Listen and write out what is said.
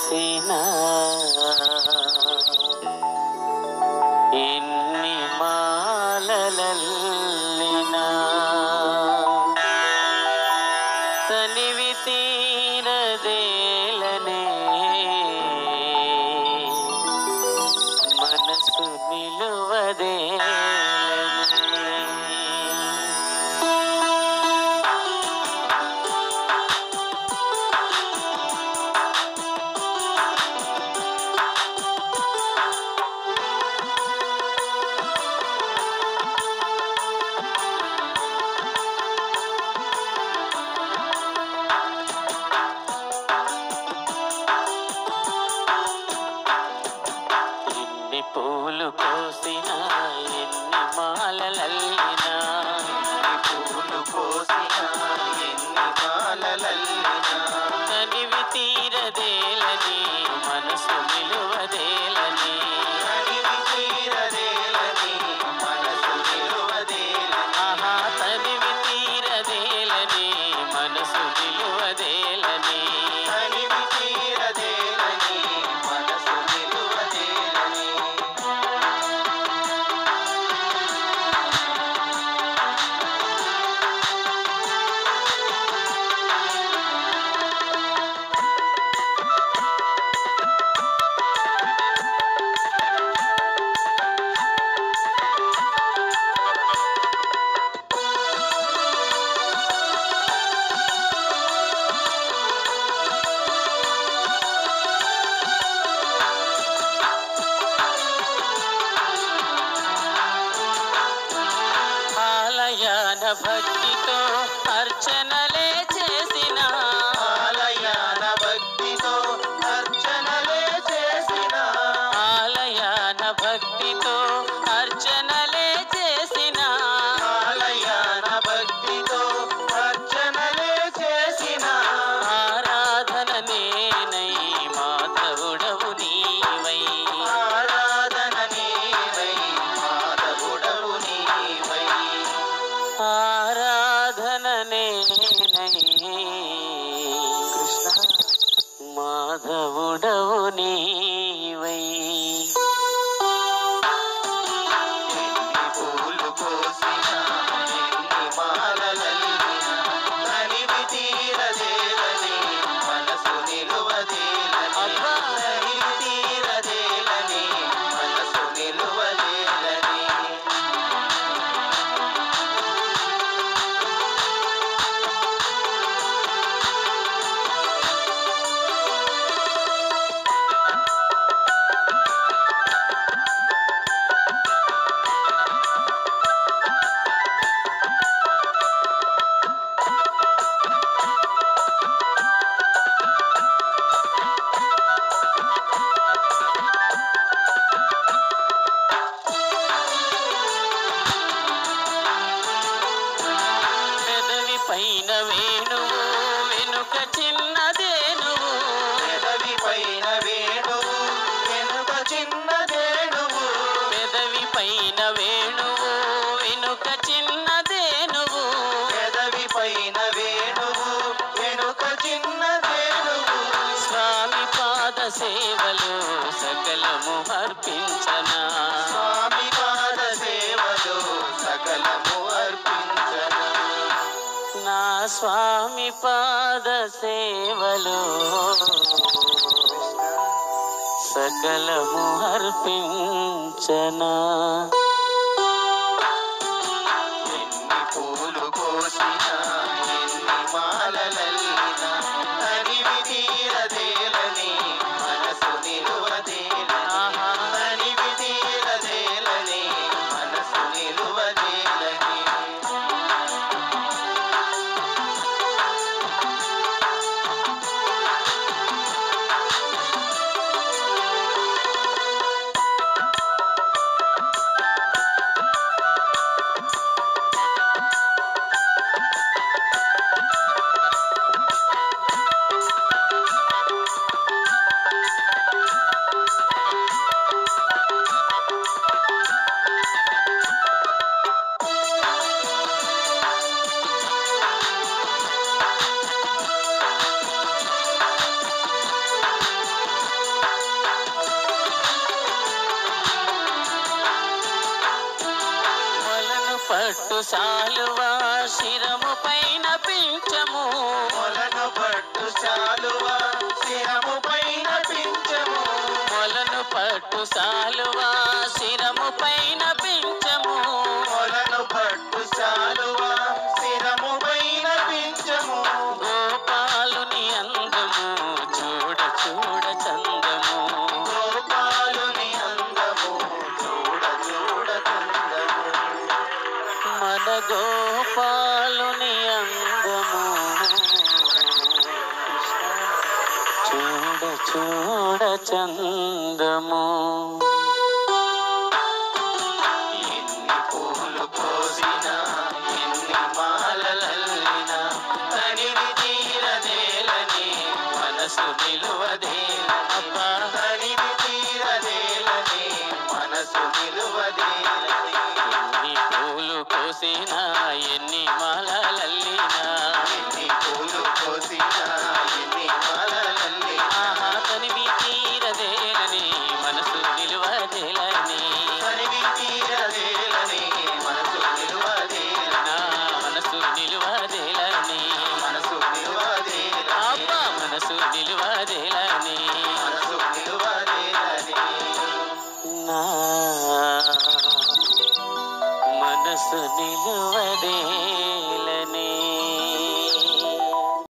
కోసిన ఎన్ని మాలలల్లినా తనివి తీరదేలనే మనసు నిలువదేలనే ఎన్ని పూలు కోసినా ఎన్ని మాలలల్లినా పూలు కోసిన ఎన్ని మాలలల్లినా తనివి తీరదేలని మనసు నిలువదేలని తనివి తీరదేలని మనసు నిలువదేలని ఆహా తనివి తీరదేలని మనసు నిలువదేలని తనివి తీరదేలని మనసు నిలువదేలని ఆలయాన భక్తితో అర్చనలే చేసిన ఆలయాన భక్తితో అర్చనలే చేసిన ఆలయాన భక్తితో అర్చనలే చేసిన ఆలయాన భక్తితో అర్చనలే చేసిన ఆరాధన నేనై మాధవుడవు నీవై ఆరాధన నీవై మాధవుడవు నీవై ఆరాధన నేనై మాధవుడవు నీవై ఎన్ని పూలు కోసిన ఎన్ని మాలలల్లిన తనివి తీరదేలని మనసు నిలువదేలని అబ్బా! తనివి తీరదేలని మనసు నిలువదేలని పెదవి పైన వేణువు వెనుక చిన్నదేనువు పెదవి పైన వేణువు వెనుక చిన్నదేణువు పెదవి పైన వేణువు వెనుక చిన్నదేనువు పెదవి పైన వేణువు వెనుక చిన్నదేణువు స్వామి పాద సేవలు సకలము అర్పించనా స్వామి పాద సేవలు సకలము అర్పించన నా స్వామి పాద సేవలు సకలము అర్పించనా ఎన్ని పూలు కోసిన ఎన్ని మాలలల్లిన తనివి తీరదేలని మనసు నిలువదేలని ఆహా. తనివి తీరదేలని మనసు నిలువదేలని సాలువా శిరము పైన పించము మొలను పట్టు చాలువా శిరము పైన పించము మొలను పట్టు సాలువా శిరము పైన పించము మొలను పట్టు చాలువా శిరము పైన పించము గోపాలుని అందము చూడ చూడ చందము గోపాలుని అందము చూడ చూడ చందము మన గోపాలుని అందము చూడ చూడ చందము ఎన్ని పూలు కోసినా ఎన్ని మాలలల్లినా తనివి తీరదేలని మనసు నిలువదేలని తనివి తీరదేలని మనసు నిలువదేలని ఎన్ని పూలు కోసినా ఎన్ని మాలలల్లినా ఎన్ని పూలు కోసినా ఎన్ని మాలలల్లినా ఆహా తనివి తీరదేలని మనసు నిలువదేలని తనివి తీరదేలని మనసు నిలువదేలని నా మనసు నిలువదేలని మనసు నిలువదేలని అబ్బా మనసు నిలువదేలని మనసు నిలువదేలని నా మనసు నిలువదే